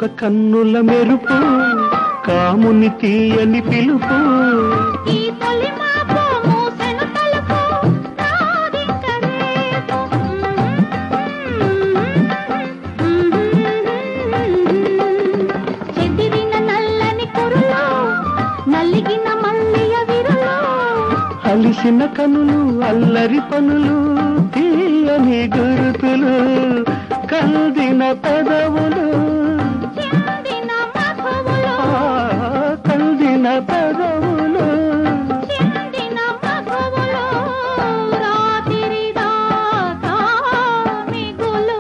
కాటుక కన్నుల మెరుపు కాముని తీయని పిలుపు ఈ తొలి మాపు మూసెను తలుపు నాదింక రేపు చెదిరిన నల్లని కురులు నలిగిన మల్లియ విరులు అలిసిన కనులు అల్లరి పనులు తీయని గురుతులు కల్దిన పెదవులు చెందిన మధువులు ఆ, కల్దిన పెదవులు చెందిన మధువులు రాత్రి దాకా మిగులు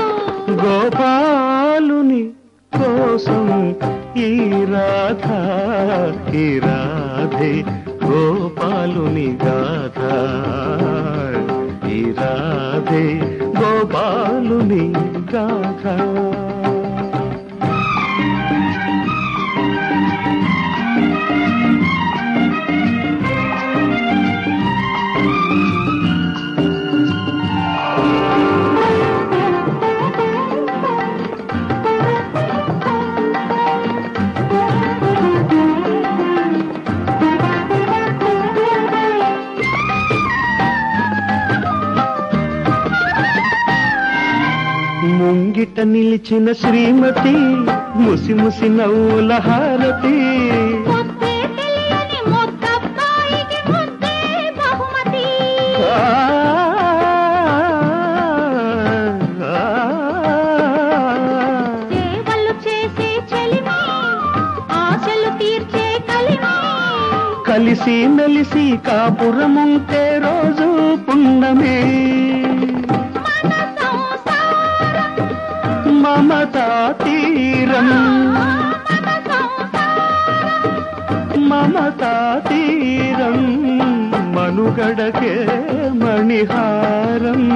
గోపాలుని కోసం ఈ రాధ ఈ రాధే గోపాలుని గాథ ఈ రాధే గోపాలుని గాథ ముంగిట నిలిచిన శ్రీమతి ముసి ముసి నవ్వుల హారతి ముద్దే తెలియని ముద్దబ్బాయికి ముద్దే బహుమతి ఆ, ఆ, సేవలు చేసే చెలిమి ఆశలు తీర్చే కలిమి కలిసి మెలిసి కాపురముంటే రోజు పుణ్యమే మన సంసారం మమతా తీరం మన సంసారం మమతా తీరం మనుగడకే మణిహారం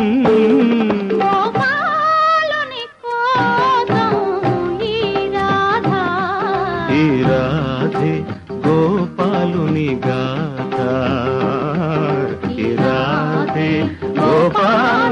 గోపాలుని కోసం ఈ రాధ ఈ రాధే గోపాలుని గాథ ఈ రాధే గోపాలు